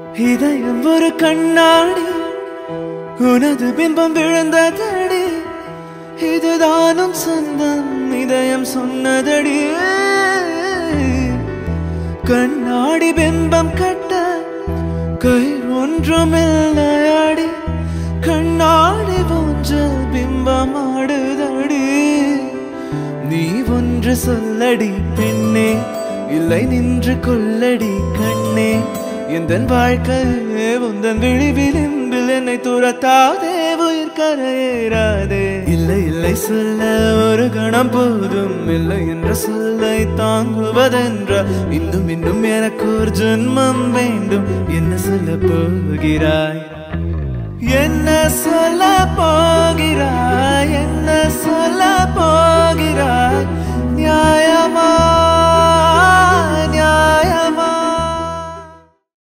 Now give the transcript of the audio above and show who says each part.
Speaker 1: இதயம் ஒரு கண்ணாடி உனது பிம்பம் விழுந்ததடி இதுதானும் சொந்தம் இதயம் சொன்னதடி கண்ணாடி பிம்பம் கட்ட கை ஒன்றுமில்லையாடி கண்ணாடி போன்ற பிம்பம் ஆடுதடி நீ ஒன்று சொல்லடி பெண்ணே இல்லை நின்று கொள்ளடி கண்ணே எந்த வாழ்க்கையே உந்தன் விழி விளிம்பில் என்னை துரத்தாதே உயிர் கரையேறாதே இல்லை இல்லை சொல்ல ஒரு கணம் போதும் இல்லை என்ற சொல்லை தாங்குவதென்ற இன்னும் இன்னும் எனக்கு ஒரு ஜென்மம் வேண்டும் என்ன சொல்ல போகிறாய் என்ன சொல்ல போகிறாய் என்ன சொல்ல போகிறாய் நியாயமா